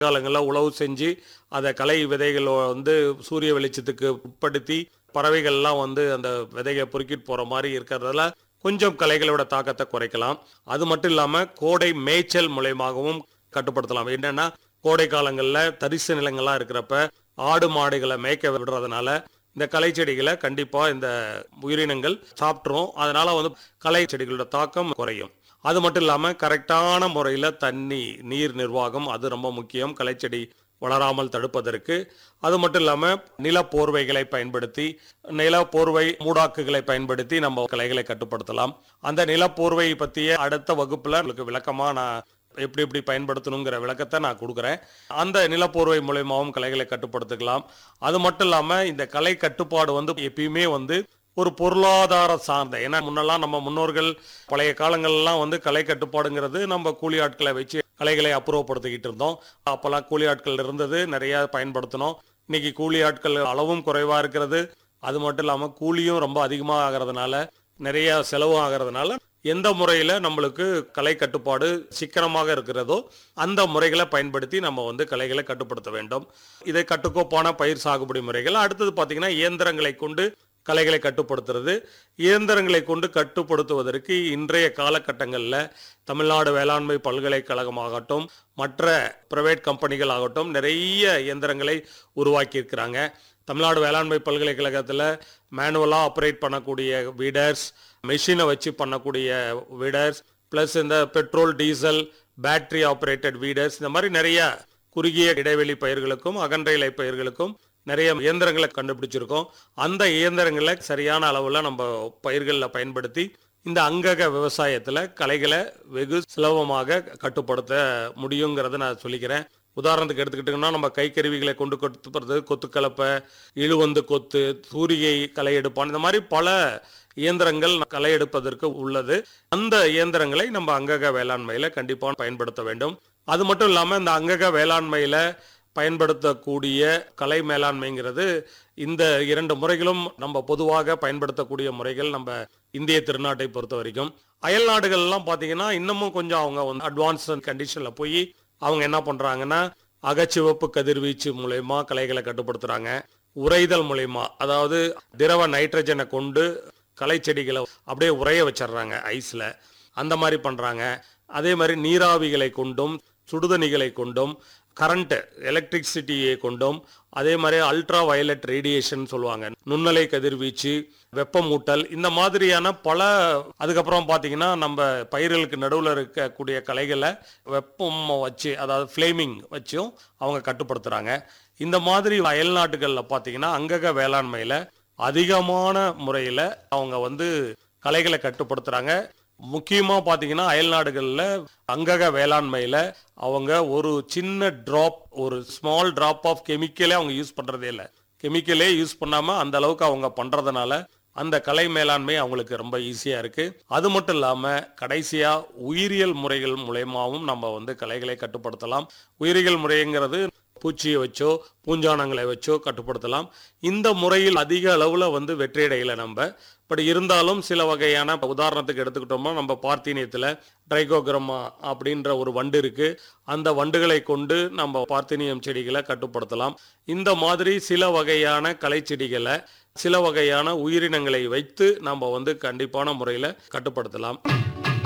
காலங்களில் உழவு செஞ்சு அதை களை விதைகள் வந்து சூரிய வெளிச்சத்துக்கு உட்படுத்தி பறவைகள்லாம் வந்து அந்த விதையை பொறுக்கிட்டு போகிற மாதிரி இருக்கிறதுல கொஞ்சம் களைகளோட தாக்கத்தை குறைக்கலாம் அது மட்டும் இல்லாமல் கோடை மேய்ச்சல் மூலயமாகவும் கட்டுப்படுத்தலாம் என்னன்னா கோடை காலங்களில் தரிசு நிலங்கள்லாம் இருக்கிறப்ப ஆடு மாடுகளை மேய்க்க விடுறதுனால இந்த களை செடிகளை கண்டிப்பாக இந்த உயிரினங்கள் சாப்பிட்ரும் அதனால வந்து களை செடிகளோட தாக்கம் குறையும் அது மட்டும் இல்லாமல் கரெக்டான முறையில் தண்ணி நீர் நிர்வாகம் அது ரொம்ப முக்கியம் களைச்செடி வளராமல் தடுப்பதற்கு அது மட்டும் இல்லாமல் நிலப்போர்வைகளை பயன்படுத்தி நிலப்போர்வை மூடாக்குகளை பயன்படுத்தி நம்ம களைகளை கட்டுப்படுத்தலாம் அந்த நிலப்போர்வை பற்றிய அடுத்த வகுப்பில் உங்களுக்கு விளக்கமாக நான் எப்படி எப்படி பயன்படுத்தணுங்கிற விளக்கத்தை நான் கொடுக்குறேன் அந்த நிலப்போர்வை மூலயமாவும் களைகளை கட்டுப்படுத்திக்கலாம் அது மட்டும் இல்லாமல் இந்த கலை கட்டுப்பாடு வந்து எப்பயுமே வந்து ஒரு பொருளாதார சார்ந்த ஏன்னா முன்னெல்லாம் நம்ம முன்னோர்கள் பழைய காலங்கள்லாம் வந்து கலை கட்டுப்பாடுங்கிறது நம்ம கூலி ஆட்களை வச்சு கலைகளை அப்புறப்படுத்திக்கிட்டு இருந்தோம் அப்போல்லாம் கூலி ஆட்கள் இருந்தது நிறைய பயன்படுத்தினோம் இன்னைக்கு கூலி ஆட்கள் அளவும் குறைவா இருக்கிறது அது மட்டும் இல்லாமல் கூலியும் ரொம்ப அதிகமாக ஆகிறதுனால நிறைய செலவும் ஆகிறதுனால எந்த முறையில் நம்மளுக்கு கலை கட்டுப்பாடு சிக்கனமாக இருக்கிறதோ அந்த முறைகளை பயன்படுத்தி நம்ம வந்து கலைகளை கட்டுப்படுத்த வேண்டும் இதை கட்டுக்கோப்பான பயிர் சாகுபடி முறைகள் அடுத்தது பார்த்தீங்கன்னா இயந்திரங்களை கொண்டு கலைகளை கட்டுப்படுத்துறது இயந்திரங்களை கொண்டு கட்டுப்படுத்துவதற்கு இன்றைய காலகட்டங்களில் தமிழ்நாடு வேளாண்மை பல்கலைக்கழகமாகட்டும் மற்ற பிரைவேட் கம்பெனிகள் ஆகட்டும் நிறைய இயந்திரங்களை உருவாக்கி இருக்கிறாங்க தமிழ்நாடு வேளாண்மை பல்கலைக்கழகத்தில் மேனுவலாக ஆப்ரேட் பண்ணக்கூடிய வீடர்ஸ் மெஷினை வச்சு பண்ணக்கூடிய வீடர்ஸ் ப்ளஸ் இந்த petrol diesel battery operated weeders இந்த மாதிரி நிறைய குறுகிய இடைவெளி பயிர்களுக்கும் அகன்ற இலை பயிர்களுக்கும் நிறைய இயந்திரங்களை கண்டுபிடிச்சிருக்கோம் அந்த இயந்திரங்களை சரியான அளவில் நம்ம பயிர்களில் பயன்படுத்தி இந்த அங்கக விவசாயத்தில் கலைகளை வெகு சுலபமாக கட்டுப்படுத்த முடியுங்கிறத நான் சொல்லிக்கிறேன் உதாரணத்துக்கு எடுத்துக்கிட்டிங்கன்னா நம்ம கைக்கருவிகளை கொண்டு கொத்துறது கொத்துக்கலப்பை இழுவந்து கொத்து சூரிகை களை எடுப்பான் இந்த மாதிரி பல இயந்திரங்கள் களை எடுப்பதற்கு உள்ளது அந்த இயந்திரங்களை நம்ம அங்கக வேளாண்மையில கண்டிப்பாக பயன்படுத்த வேண்டும் அது மட்டும் இல்லாமல் இந்த அங்கக வேளாண்மையில பயன்படுத்தக்கூடிய கலை மேலாண்மைங்கிறது இந்த இரண்டு முறைகளும் நம்ம பொதுவாக பயன்படுத்தக்கூடிய முறைகள் நம்ம இந்திய திருநாட்டை பொறுத்த வரைக்கும் அயல் நாடுகள்லாம் பார்த்தீங்கன்னா இன்னமும் கொஞ்சம் அவங்க வந்து அட்வான்ஸ் கண்டிஷனில் போய் அவங்க என்ன பண்ணுறாங்கன்னா அகச்சிவப்பு கதிர்வீச்சு மூலயமா கலைகளை கட்டுப்படுத்துகிறாங்க உறைதல் மூலயமா அதாவது திரவ நைட்ரஜனை கொண்டு களை செடிகளை அப்படியே உறைய வச்சிடுறாங்க ஐஸில் அந்த மாதிரி பண்ணுறாங்க அதே மாதிரி நீராவிகளை கொண்டும் சுடுதண்ணிகளை கொண்டும் கரண்ட் எலக்ட்ரிசிட்டியை கொண்டும் அதே மாதிரி அல்ட்ரா வயலட் ரேடியேஷன் சொல்லுவாங்க நுண்ணலை கதிர்வீச்சு வெப்பமூட்டல் இந்த மாதிரியான பல அதுக்கப்புறம் பார்த்தீங்கன்னா நம்ம பயிர்களுக்கு நடுவில் இருக்கக்கூடிய கலைகளை வெப்பம் வச்சு அதாவது ஃப்ளேமிங் வச்சும் அவங்க கட்டுப்படுத்துகிறாங்க இந்த மாதிரி அயல் நாட்டுகளில் பார்த்தீங்கன்னா அங்கக வேளாண்மையில் அதிகமான முறையில் அவங்க வந்து கலைகளை கட்டுப்படுத்துகிறாங்க முக்கியமாக பார்த்தீங்கன்னா அயல் நாடுகளில் அங்கக வேளாண்மையில் அவங்க ஒரு சின்ன ட்ராப் ஒரு ஸ்மால் ட்ராப் ஆஃப் கெமிக்கலே அவங்க யூஸ் பண்ணுறதே இல்லை கெமிக்கலே யூஸ் பண்ணாமல் அந்த அளவுக்கு அவங்க பண்ணுறதுனால அந்த கலை மேலாண்மை அவங்களுக்கு ரொம்ப ஈஸியாக இருக்குது அது மட்டும் இல்லாமல் கடைசியாக உயிரியல் முறைகள் மூலயமாவும் நம்ம வந்து கலைகளை கட்டுப்படுத்தலாம் உயிரியல் முறைங்கிறது பூச்சியை வச்சோ பூஞ்சானங்களை வச்சோ கட்டுப்படுத்தலாம் இந்த முறையில் அதிக அளவில் வந்து வெற்றியடையலை நம்ம பட் இருந்தாலும் சில வகையான உதாரணத்துக்கு எடுத்துக்கிட்டோம்னா நம்ம பார்த்தீனியத்தில் ட்ரைகோகிரமா அப்படின்ற ஒரு வண்டு இருக்கு அந்த வண்டுகளை கொண்டு நம்ம பார்த்தீனியம் செடிகளை கட்டுப்படுத்தலாம் இந்த மாதிரி சில வகையான களை செடிகளை சில வகையான உயிரினங்களை வைத்து நம்ம வந்து கண்டிப்பான முறையில் கட்டுப்படுத்தலாம்